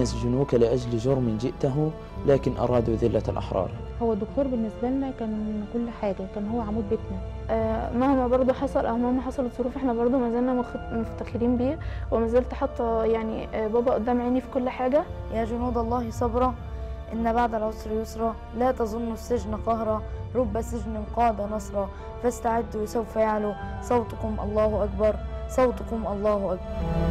يسجنوك لأجل جرم جئته لكن أرادوا ذلة الأحرار هو الدكتور بالنسبة لنا كان كل حاجة كان هو عمود بيتنا آه، مهما برضه حصل او مهما حصلت ظروف احنا برضه ما زلنا مخ- مفتخرين بيه وما زلت حاطه يعني آه، بابا قدام عيني في كل حاجه يا جنود الله صبرا إن بعد العسر يسرا لا تظنوا السجن قهرا رب سجن قاد نصرا فاستعدوا سوف يعلو صوتكم الله أكبر صوتكم الله أكبر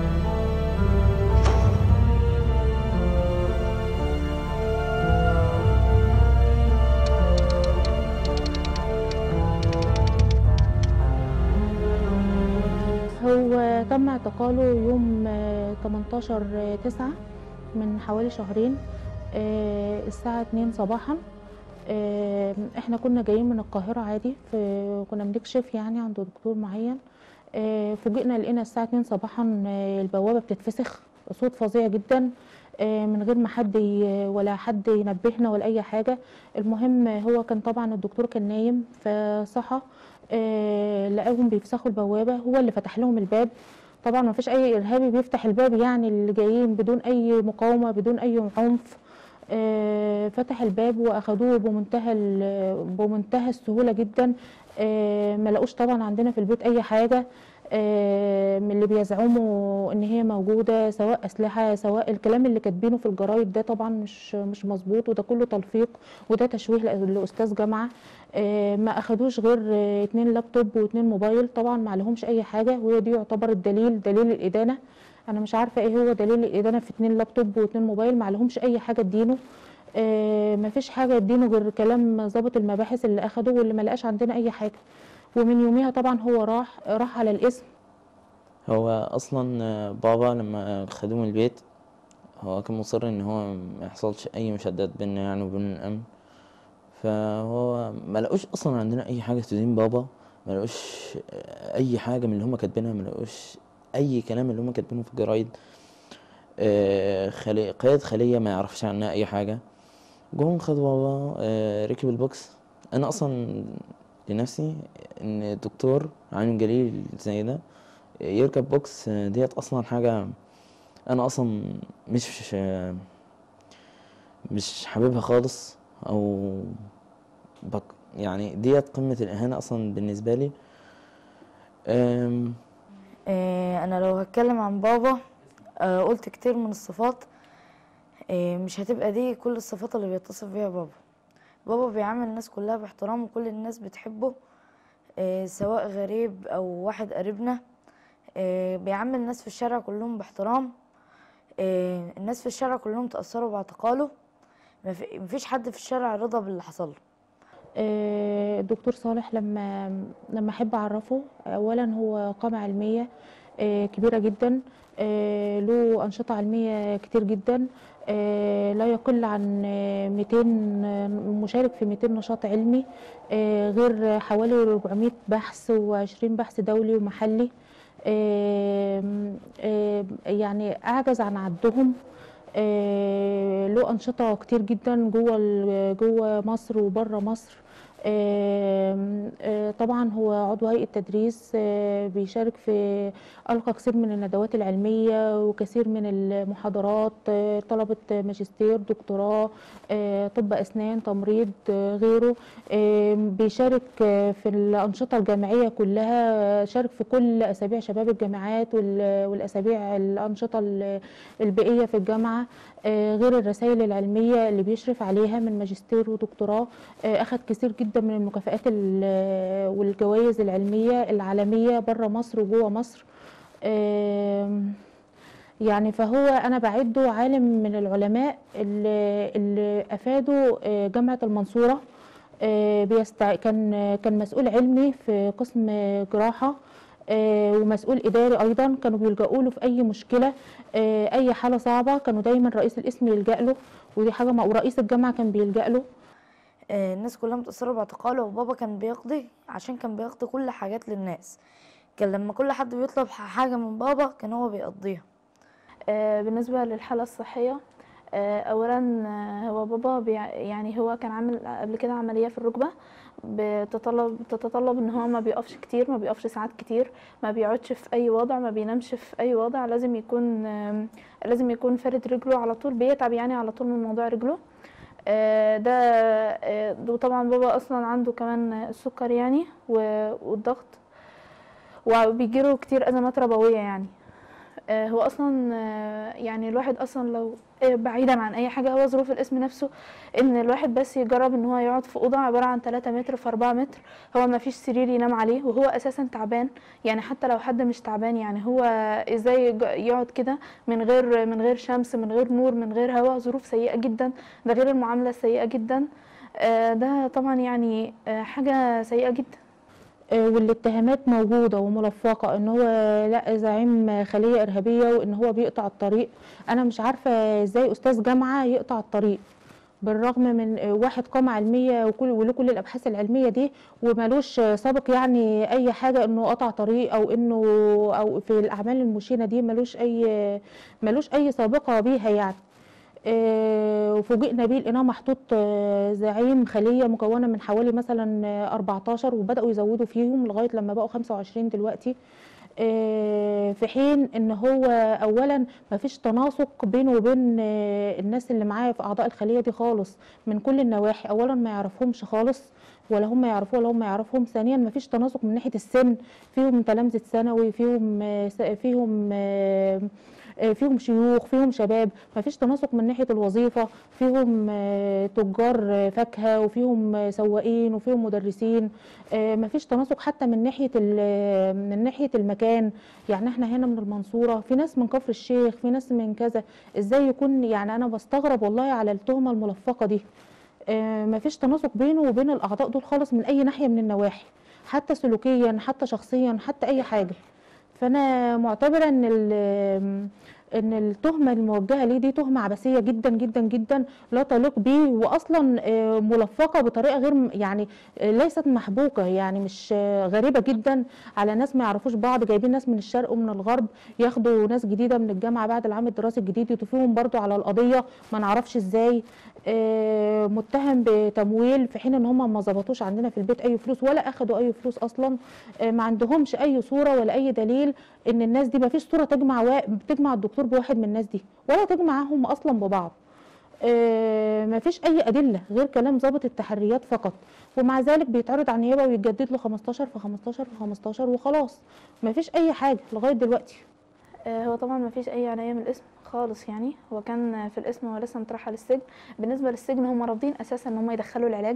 هو تم اعتقاله يوم آه، 18 9 من حوالي شهرين آه، الساعة 2 صباحا آه، احنا كنا جايين من القاهرة عادي في كنا بنكشف يعني عند دكتور معين آه، فوجئنا لقينا الساعة 2 صباحا آه، البوابة بتتفسخ صوت فظيع جدا آه، من غير ما حد ي- ولا حد ينبهنا ولا أي حاجة المهم هو كان طبعا الدكتور كان نايم فصحى آه، لقاهم بيفسخوا البوابة هو اللي فتح لهم الباب طبعا ما فيش أي إرهابي بيفتح الباب يعني اللي جايين بدون أي مقاومة بدون أي عنف آه، فتح الباب واخدوه بمنتهى ال- بمنتهى السهوله جدا آه، ما لقوش طبعا عندنا في البيت اي حاجه آه، من اللي بيزعموا ان هي موجوده سواء اسلحه سواء الكلام اللي كاتبينه في الجرايد ده طبعا مش مش مظبوط وده كله تلفيق وده تشويه لأ- لاستاذ جامعه آه، ما اخدوش غير آه، اتنين لابتوب واتنين موبايل طبعا ما عليهمش اي حاجه وهي دي يعتبر الدليل دليل الادانه انا مش عارفه ايه هو دليل الادانه في اتنين لابتوب واتنين موبايل ما عليهمش اي حاجه تدينه آه ما فيش حاجه تدينه غير كلام ضابط المباحث اللي اخده واللي ما لقاش عندنا اي حاجه ومن يوميها طبعا هو راح راح على الاسم هو أصلا آه، بابا لما خدوه من البيت هو كان مصر إن هو ما يحصلش أي مشادات بينا يعني وبين الأمن فهو ما لقوش أصلا عندنا أي حاجة تدين بابا ما لقوش آه، أي حاجة من اللي هما كاتبينها ما لقوش أي كلام اللي هما كاتبينه في الجرايد آه، خلي قيادة خلية ما يعرفش عنها أي حاجة جم خدوا بابا آه، ركب البوكس أنا أصلا لنفسي إن الدكتور عالم جليل زي ده يركب بوكس آه، ديت أصلا حاجة أنا أصلا مش آه، مش حاببها خالص أو بك يعني ديت قمة الإهانة أصلا بالنسبة لي أم، آه، انا لو هتكلم عن بابا آه، قلت كتير من الصفات آه، مش هتبقى دي كل الصفات اللي بيتصف بيها بابا بابا بيعامل الناس كلها باحترام وكل الناس بتحبه آه، سواء غريب او واحد قريبنا آه، بيعامل الناس في الشارع كلهم باحترام آه، الناس في الشارع كلهم تأثروا باعتقاله مف- مفيش حد في الشارع رضى باللي حصل له آه، الدكتور صالح لما لما احب اعرفه اولا هو قامه علميه آه، كبيره جدا آه، له انشطه علميه كتير جدا آه، لا يقل عن آه، 200 مشارك في 200 نشاط علمي آه، غير حوالي 400 بحث و20 بحث دولي ومحلي آم، آم، يعني اعجز عن عدهم آه، له أنشطة كتير جدا جوه ال- جوه مصر وبره مصر آم، آه، طبعا هو عضو هيئة تدريس آه، بيشارك في ألقى كثير من الندوات العلمية وكثير من المحاضرات آه، طلبة ماجستير دكتوراه آه، طب أسنان تمريض آه، غيره آم، بيشارك آه، في الأنشطة الجامعية كلها آه، شارك في كل أسابيع شباب الجامعات وال- والأسابيع الأنشطة ال- البيئية في الجامعة آه، غير الرسائل العلمية اللي بيشرف عليها من ماجستير ودكتوراه آه، أخذ كثير جدا من المكافآت ال- والجوائز العلمية العالمية بره مصر وجوه مصر آم، يعني فهو أنا بعده عالم من العلماء اللي, اللي أفادوا آه، جامعة المنصورة آه، بيستع... كان كان مسؤول علمي في قسم جراحة آه، ومسؤول إداري أيضا كانوا بيلجأوا له في أي مشكلة آه، أي حالة صعبة كانوا دايما رئيس القسم يلجأ له ودي حاجة ما ورئيس الجامعة كان بيلجأ له آه، الناس كلها متأثرة باعتقاله وبابا كان بيقضي عشان كان بيقضي كل حاجات للناس كان لما كل حد بيطلب ح- حاجة من بابا كان هو بيقضيها آه، بالنسبة للحالة الصحية آه، اولا آه، هو بابا بيع يعني هو كان عامل قبل كده عمليه في الركبه بتتطلب بتتطلب ان هو ما بيقفش كتير ما بيقفش ساعات كتير ما بيقعدش في اي وضع ما بينامش في اي وضع لازم يكون آم، لازم يكون فارد رجله على طول بيتعب يعني على طول من موضوع رجله آه، ده آه، وطبعا بابا اصلا عنده كمان السكر يعني و- والضغط وبيجيله كتير ازمات ربويه يعني آه، هو اصلا آه، يعني الواحد اصلا لو آه، بعيدا عن اي حاجه هو ظروف الاسم نفسه ان الواحد بس يجرب ان هو يقعد في اوضه عباره عن 3 متر في 4 متر هو ما فيش سرير ينام عليه وهو اساسا تعبان يعني حتى لو حد مش تعبان يعني هو ازاي يج- يقعد كده من غير من غير شمس من غير نور من غير هواء ظروف سيئه جدا ده غير المعامله السيئه جدا آه، ده طبعا يعني آه، حاجه سيئه جدا آه، والاتهامات موجودة وملفقة ان هو لا زعيم خلية ارهابية وان هو بيقطع الطريق انا مش عارفة ازاي استاذ جامعة يقطع الطريق بالرغم من آه، واحد قامة علمية وكل وله كل الابحاث العلمية دي ومالوش آه، سابق يعني اي حاجة انه قطع طريق او انه او في الاعمال المشينة دي مالوش اي مالوش اي سابقة بيها يعني آه، وفوجئنا بيه لقيناه محطوط آه، زعيم خلية مكونة من حوالي مثلا آه، 14 وبدأوا يزودوا فيهم لغاية لما بقوا 25 دلوقتي آه، في حين ان هو اولا ما فيش تناسق بينه وبين آه، الناس اللي معاه في اعضاء الخليه دي خالص من كل النواحي اولا ما يعرفهمش خالص ولا هم يعرفوه ولا هم يعرفهم ثانيا ما فيش تناسق من ناحيه السن فيهم تلامذه ثانوي فيهم آه، س- فيهم آه، آه، فيهم شيوخ فيهم شباب ما فيش تناسق من ناحيه الوظيفه فيهم آه، تجار آه، فاكهه وفيهم آه، سواقين وفيهم مدرسين ما فيش تناسق حتى من ناحيه ال- من ناحيه المكان يعني احنا هنا من المنصوره في ناس من كفر الشيخ في ناس من كذا ازاي يكون يعني انا بستغرب والله على التهمه الملفقه دي ما فيش تناسق بينه وبين الاعضاء دول خالص من اي ناحيه من النواحي حتى سلوكيا حتى شخصيا حتى اي حاجه فانا معتبره ان ال- ان التهمه الموجهه ليه دي تهمه عبثيه جدا جدا جدا لا تليق بيه واصلا آه، ملفقه بطريقه غير م- يعني آه، ليست محبوكه يعني مش آه، غريبه جدا على ناس ما يعرفوش بعض جايبين ناس من الشرق ومن الغرب ياخدوا ناس جديده من الجامعه بعد العام الدراسي الجديد يضيفوهم برضو على القضيه ما نعرفش ازاي آه، متهم بتمويل في حين ان هم ما ظبطوش عندنا في البيت اي فلوس ولا اخدوا اي فلوس اصلا آه، ما عندهمش اي صوره ولا اي دليل ان الناس دي ما فيش صوره تجمع وا... تجمع الدكتور بواحد من الناس دي ولا تجمعهم اصلا ببعض آه، ما فيش اي ادله غير كلام ضابط التحريات فقط ومع ذلك بيتعرض على النيابه ويتجدد له 15 في 15 في 15 وخلاص ما فيش اي حاجه لغايه دلوقتي آه، هو طبعا ما فيش اي عنايه من الاسم خالص يعني هو كان في الاسم ولسه مترحل السجن بالنسبه للسجن هم رافضين اساسا ان هم يدخلوا العلاج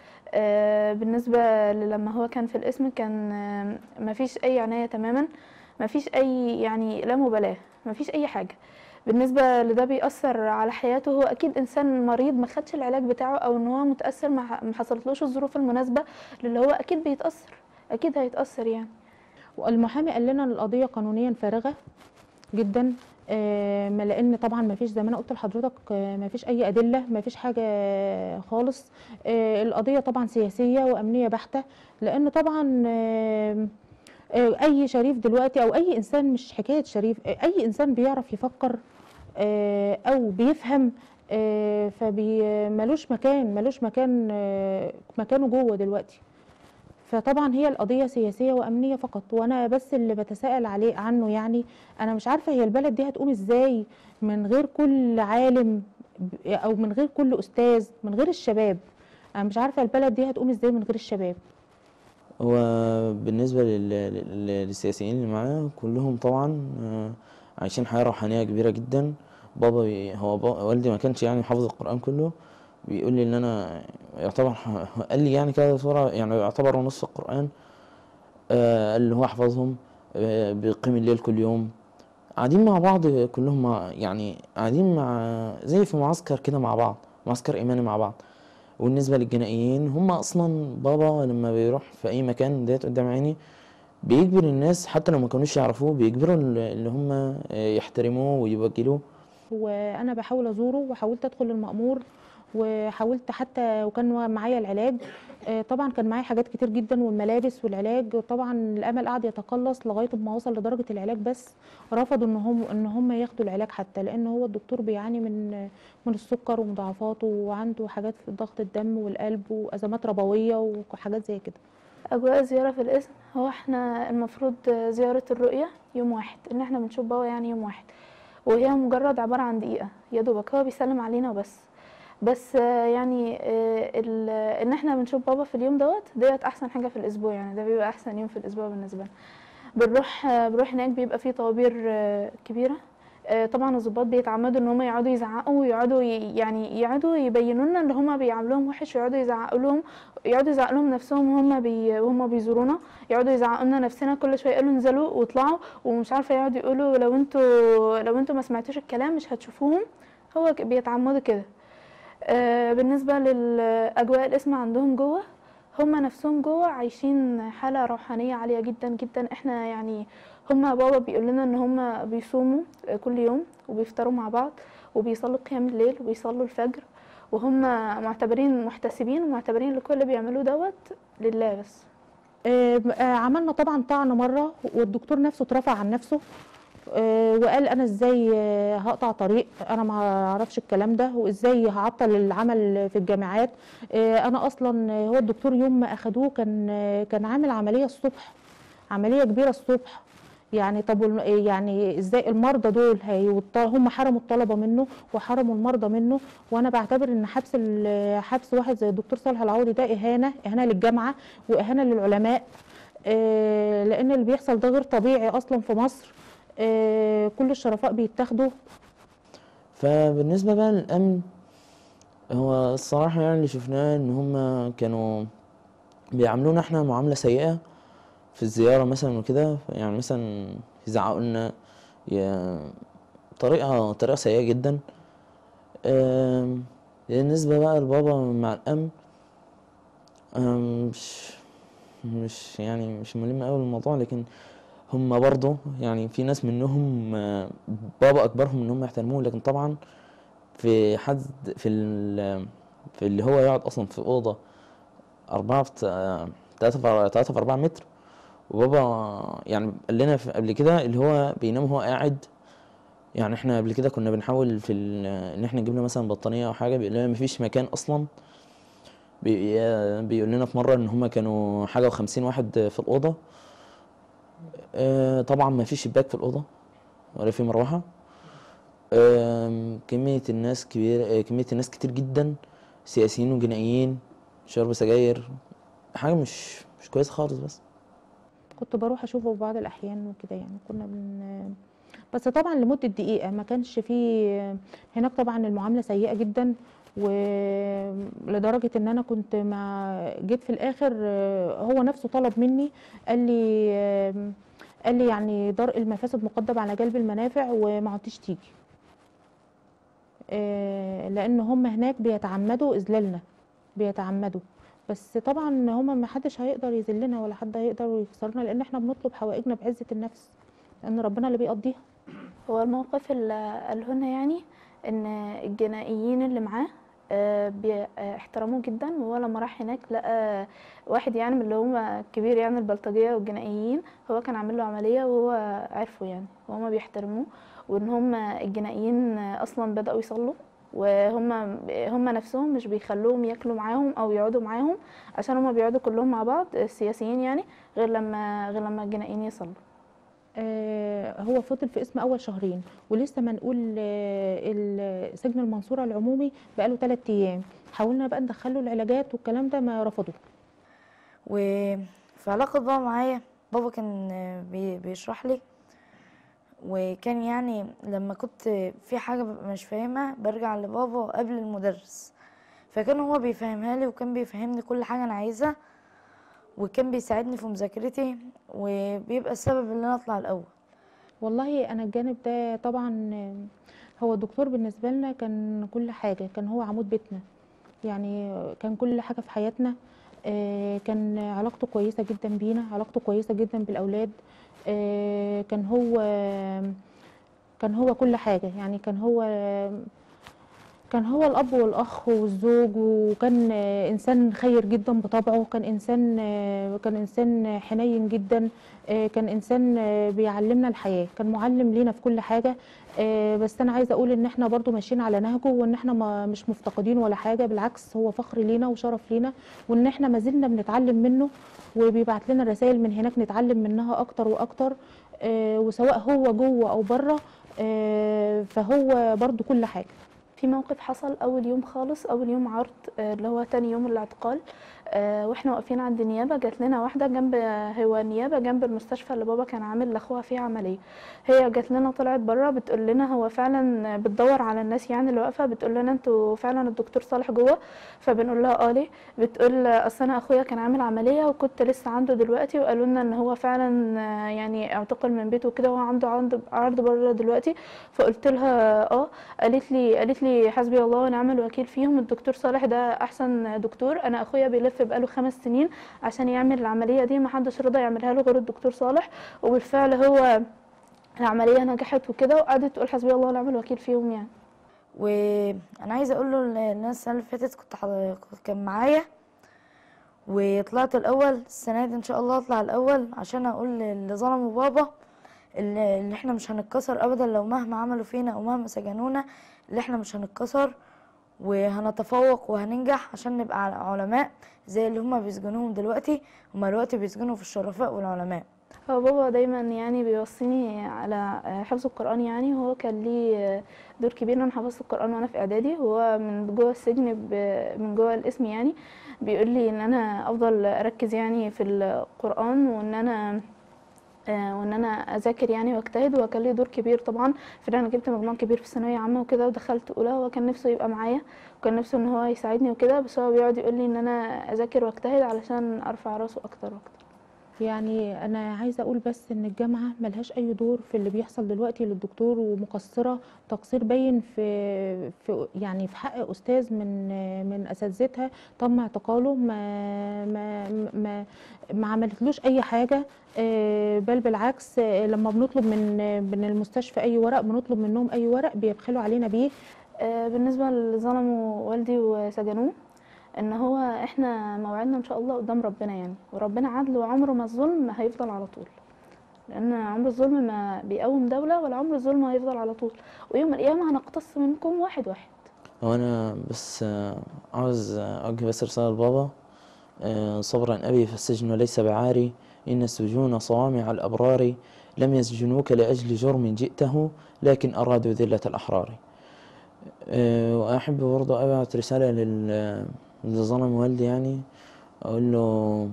آه، بالنسبه لما هو كان في الاسم كان آه، ما فيش اي عنايه تماما ما فيش اي يعني لا مبالاه ما فيش اي حاجه بالنسبه لده بيأثر على حياته هو اكيد انسان مريض ما خدش العلاج بتاعه او ان هو متأثر ما ما حصلتلوش الظروف المناسبه اللي هو اكيد بيتأثر اكيد هيتأثر يعني والمحامي قال لنا ان القضيه قانونيا فارغه جدا آه، ما لان طبعا ما فيش زي ما انا قلت لحضرتك آه، ما فيش اي ادله ما فيش حاجه خالص آه، القضيه طبعا سياسيه وامنيه بحته لان طبعا آه، آه، اي شريف دلوقتي او اي انسان مش حكايه شريف آه، اي انسان بيعرف يفكر آه، او بيفهم آه، فبي ملوش مكان ملوش مكان آه، مكانه جوه دلوقتي فطبعا هي القضية سياسية وأمنية فقط وأنا بس اللي بتساءل عليه عنه يعني أنا مش عارفة هي البلد دي هتقوم إزاي من غير كل عالم ب- أو من غير كل أستاذ من غير الشباب أنا مش عارفة البلد دي هتقوم إزاي من غير الشباب هو بالنسبة لل- لل- للسياسيين اللي معاه كلهم طبعا آه، عايشين حياة روحانية كبيرة جدا بابا بي هو با والدي ما كانش يعني حافظ القرآن كله بيقول لي ان انا يعتبر ح- قال لي يعني كده صورة يعني يعتبر نص القرآن آه، قال اللي هو حفظهم آه، بيقيم الليل كل يوم قاعدين مع بعض كلهم مع يعني قاعدين مع زي في معسكر كده مع بعض معسكر إيماني مع بعض وبالنسبة للجنائيين هم أصلا بابا لما بيروح في أي مكان ديت قدام عيني بيجبر الناس حتى لو ما كانوش يعرفوه بيجبروا ال- اللي هم يحترموه ويوجلوه وأنا بحاول أزوره وحاولت أدخل المأمور وحاولت حتى وكان معايا العلاج آه، طبعا كان معايا حاجات كتير جدا والملابس والعلاج وطبعا الامل قعد يتقلص لغايه ما وصل لدرجه العلاج بس رفضوا ان هم ان هم ياخدوا العلاج حتى لان هو الدكتور بيعاني من من السكر ومضاعفاته وعنده حاجات في ضغط الدم والقلب وازمات ربويه وحاجات زي كده اجواء الزياره في القسم هو احنا المفروض زياره الرؤيه يوم واحد ان احنا بنشوف بابا يعني يوم واحد وهي مجرد عباره عن دقيقه يا دوبك هو بيسلم علينا وبس بس آه، يعني آه، ال- ان احنا بنشوف بابا في اليوم دوت ديت احسن حاجه في الاسبوع يعني ده بيبقى احسن يوم في الاسبوع بالنسبه لنا بنروح آه، بنروح هناك بيبقى فيه طوابير آه، كبيره آه، طبعا الضباط بيتعمدوا ان هم يقعدوا يزعقوا ويقعدوا ي- يعني يقعدوا يبينوا لنا ان هم بيعاملوهم وحش ويقعدوا يزعقوا لهم يقعدوا يزعقوا لهم نفسهم وهم بي وهم بيزورونا يقعدوا يزعقوا لنا نفسنا كل شويه يقولوا انزلوا واطلعوا ومش عارفه يقعدوا يقولوا لو انتوا لو انتوا ما سمعتوش الكلام مش هتشوفوهم هو ك- بيتعمدوا كده آه، بالنسبه للاجواء الاسم عندهم جوه هما نفسهم جوه عايشين حاله روحانيه عاليه جدا جدا احنا يعني هما بابا بيقول لنا ان هما بيصوموا آه، كل يوم وبيفطروا مع بعض وبيصلوا قيام الليل وبيصلوا الفجر وهم معتبرين محتسبين ومعتبرين ان كل اللي بيعملوه دوت لله بس آه، آه، عملنا طبعا طعن مره والدكتور نفسه اترفع عن نفسه آه، وقال انا ازاي آه، هقطع طريق انا ما اعرفش الكلام ده وازاي هعطل العمل في الجامعات آه، انا اصلا آه، هو الدكتور يوم ما اخدوه كان آه، كان عامل عمليه الصبح عمليه كبيره الصبح يعني طب وال- يعني ازاي المرضى دول هيوط- هم حرموا الطلبه منه وحرموا المرضى منه وانا بعتبر ان حبس ال- حبس واحد زي الدكتور صالح العوضي ده اهانه اهانه للجامعه واهانه للعلماء آه، لان اللي بيحصل ده غير طبيعي اصلا في مصر آه، كل الشرفاء بيتاخدوا فبالنسبة بقى للأمن هو الصراحة يعني اللي شفناه إن هما كانوا بيعاملونا احنا معاملة سيئة في الزيارة مثلا وكده يعني مثلا يزعقوا لنا ي- طريقة طريقة سيئة جدا آم، بالنسبة بقى لبابا مع الأمن آم، مش مش يعني مش ملم أوي الموضوع لكن هم برضه يعني في ناس منهم آه، بابا أكبرهم إن هم يحترموه لكن طبعا في حد في ال في اللي هو يقعد أصلا في أوضة أربعة في ت- تلاتة في تلاتة في أربعة متر وبابا يعني قال لنا في- قبل كده اللي هو بينام وهو قاعد يعني احنا قبل كده كنا بنحاول في ال- ان احنا نجيب له مثلا بطانية او حاجة بيقول لنا مفيش مكان اصلا بي- بيقول لنا في مرة ان هما كانوا حاجة وخمسين واحد في الأوضة آه، طبعا مفيش شباك في الأوضة ولا في مروحة آم، كمية الناس كبيرة آه، كمية الناس كتير جدا سياسيين وجنائيين شرب سجاير حاجة مش مش كويسة خالص بس كنت بروح اشوفه في بعض الاحيان وكده يعني كنا بن بس طبعا لمده دقيقه ما كانش فيه هناك طبعا المعامله سيئه جدا ولدرجه ان انا كنت مع جيت في الاخر آه، هو نفسه طلب مني قال لي آم، قال لي يعني درء المفاسد مقدم على جلب المنافع وما عدتش تيجي آه، لان هم هناك بيتعمدوا اذلالنا بيتعمدوا بس طبعا هما ما حدش هيقدر يذلنا ولا حد هيقدر يكسرنا لان احنا بنطلب حوائجنا بعزة النفس لان ربنا اللي بيقضيها هو الموقف اللي قاله لنا يعني ان الجنائيين اللي معاه آه، بي- آه، احترموه جدا وهو لما راح هناك لقى واحد يعني من اللي هم كبير يعني البلطجية والجنائيين هو كان عامل له عملية وهو عرفه يعني وهما بيحترموه وان هم الجنائيين اصلا بدأوا يصلوا وهم هم نفسهم مش بيخلوهم ياكلوا معاهم او يقعدوا معاهم عشان هم بيقعدوا كلهم مع بعض السياسيين يعني غير لما غير لما الجنائيين يصلوا آه، هو فضل في اسم اول شهرين ولسه منقول آه، ال- سجن المنصورة العمومي بقاله 3 ايام حاولنا بقى ندخله العلاجات والكلام ده ما رفضوا وفي علاقة بقى معايا بابا كان بي- بيشرح لي وكان يعني لما كنت في حاجة ببقى مش فاهمها برجع لبابا قبل المدرس فكان هو بيفهمها لي وكان بيفهمني كل حاجة أنا عايزها وكان بيساعدني في مذاكرتي وبيبقى السبب ان انا اطلع الاول والله انا الجانب ده طبعا آه، هو الدكتور بالنسبه لنا كان كل حاجه كان هو عمود بيتنا يعني آه، كان كل حاجه في حياتنا آه، كان علاقته كويسه جدا بينا علاقته كويسه جدا بالاولاد آه، كان هو كان هو كل حاجه يعني كان هو كان كان هو الأب والأخ والزوج وكان آه، إنسان خير جدا بطبعه كان إنسان آه، كان إنسان حنين جدا آه، كان إنسان آه، بيعلمنا الحياة كان معلم لينا في كل حاجة آه، بس أنا عايزة أقول إن إحنا برضو ماشيين على نهجه وإن إحنا ما مش مفتقدين ولا حاجة بالعكس هو فخر لينا وشرف لينا وإن إحنا ما زلنا بنتعلم منه وبيبعت لنا رسائل من هناك نتعلم منها أكتر وأكتر آه، وسواء هو جوه أو بره آه، فهو برضو كل حاجة في موقف حصل اول يوم خالص اول يوم عرض آه، اللي هو تاني يوم الاعتقال آه، واحنا واقفين عند النيابه جات لنا واحده جنب هو النيابه جنب المستشفى اللي بابا كان عامل لاخوها فيه عمليه هي جات لنا طلعت بره بتقول لنا هو فعلا بتدور على الناس يعني اللي واقفه بتقول لنا انتوا فعلا الدكتور صالح جوه فبنقول لها اه ليه بتقول اصل انا اخويا كان عامل عمليه وكنت لسه عنده دلوقتي وقالوا لنا ان هو فعلا آه، يعني اعتقل من بيته وكده وهو عنده عرض عرض بره دلوقتي فقلت لها اه قالت لي قالت لي حسبي الله ونعم الوكيل فيهم الدكتور صالح ده احسن دكتور انا اخويا بيلف بقاله خمس سنين عشان يعمل العمليه دي ما حدش رضى يعملها له غير الدكتور صالح وبالفعل هو العمليه نجحت وكده وقعدت تقول حسبي الله ونعم الوكيل فيهم يعني وانا عايزه اقول له ان أنا السنه اللي فاتت كنت حض- كان معايا وطلعت الاول السنه دي ان شاء الله اطلع الاول عشان اقول اللي ظلموا بابا اللي اللي احنا مش هنتكسر ابدا لو مهما عملوا فينا او مهما سجنونا اللي احنا مش هنتكسر وهنتفوق وهننجح عشان نبقى علماء زي اللي هما بيسجنوهم دلوقتي هما دلوقتي بيسجنوا في الشرفاء والعلماء هو بابا دايما يعني بيوصيني على حفظ القرآن يعني وهو كان ليه دور كبير انا حفظت القرآن وانا في اعدادي وهو من جوه السجن ب- من جوه الاسم يعني بيقول لي ان انا افضل اركز يعني في القرآن وان انا آه، وان انا اذاكر يعني واجتهد وكان ليه دور كبير طبعا في ان انا جبت مجموع كبير في ثانويه عامه وكده ودخلت اولى هو كان نفسه يبقى معايا وكان نفسه ان هو يساعدني وكده بس هو بيقعد يقول لي ان انا اذاكر واجتهد علشان ارفع راسه اكتر واكتر يعني انا عايزه اقول بس ان الجامعه ملهاش اي دور في اللي بيحصل دلوقتي للدكتور ومقصره تقصير باين في في يعني في حق استاذ من من اساتذتها تم اعتقاله ما ما ما ما عملتلوش اي حاجه آه، بل بالعكس آه، لما بنطلب من من المستشفى اي ورق بنطلب منهم اي ورق بيبخلوا علينا بيه آه، بالنسبة اللي ظلموا والدي وسجنوه ان هو احنا موعدنا ان شاء الله قدام ربنا يعني وربنا عدل وعمره ما الظلم هيفضل على طول لان عمر الظلم ما بيقوم دولة ولا عمر الظلم هيفضل على طول ويوم القيامة هنقتص منكم واحد واحد هو انا بس آه، عاوز آه، اوجه بس رسالة لبابا آه، صبرا ابي فالسجن ليس بعاري ان السجون صوامع الابرار لم يسجنوك لاجل جرم جئته لكن ارادوا ذلة الاحرار آه، واحب برضه ابعت رسالة لل اللي ظلم والدي يعني اقول له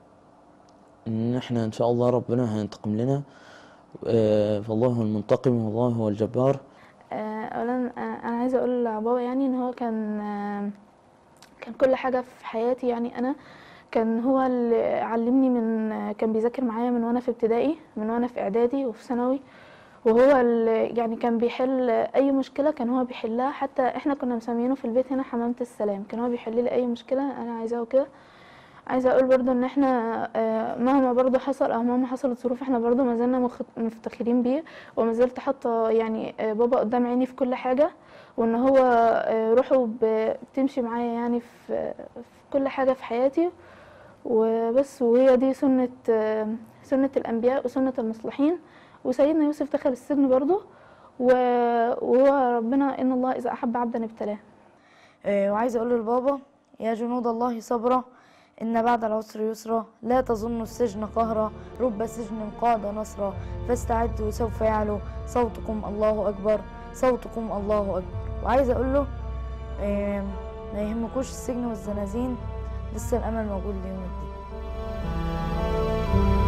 ان احنا ان شاء الله ربنا هينتقم لنا آه، فالله هو المنتقم والله هو الجبار آه، اولا آه، انا عايزه اقول لبابا يعني ان هو كان آه، كان كل حاجه في حياتي يعني انا كان هو اللي علمني من آه، كان بيذاكر معايا من وانا في ابتدائي من وانا في اعدادي وفي ثانوي وهو اللي يعني كان بيحل اي مشكله كان هو بيحلها حتى احنا كنا مسمينه في البيت هنا حمامه السلام كان هو بيحل لي اي مشكله انا عايزاها وكده عايزه اقول برضو ان احنا آه، مهما برضو حصل او مهما حصلت ظروف احنا برضو ما زلنا مخ- مفتخرين بيه وما زلت حاطه يعني آه، بابا قدام عيني في كل حاجه وان هو آه، روحه ب- بتمشي معايا يعني في في كل حاجه في حياتي وبس وهي دي سنه آه، سنه الانبياء وسنه المصلحين وسيدنا يوسف دخل السجن برضو و- وهو ربنا ان الله اذا احب عبدا ابتلاه آه، وعايزه اقول لبابا يا جنود الله صبرا ان بعد العسر يسرا لا تظن السجن قهرا رب سجن قاد نصرا فاستعدوا سوف يعلو صوتكم الله اكبر صوتكم الله اكبر وعايزه اقول له آه، ما يهمكوش السجن والزنازين لسه الامل موجود ليوم الدين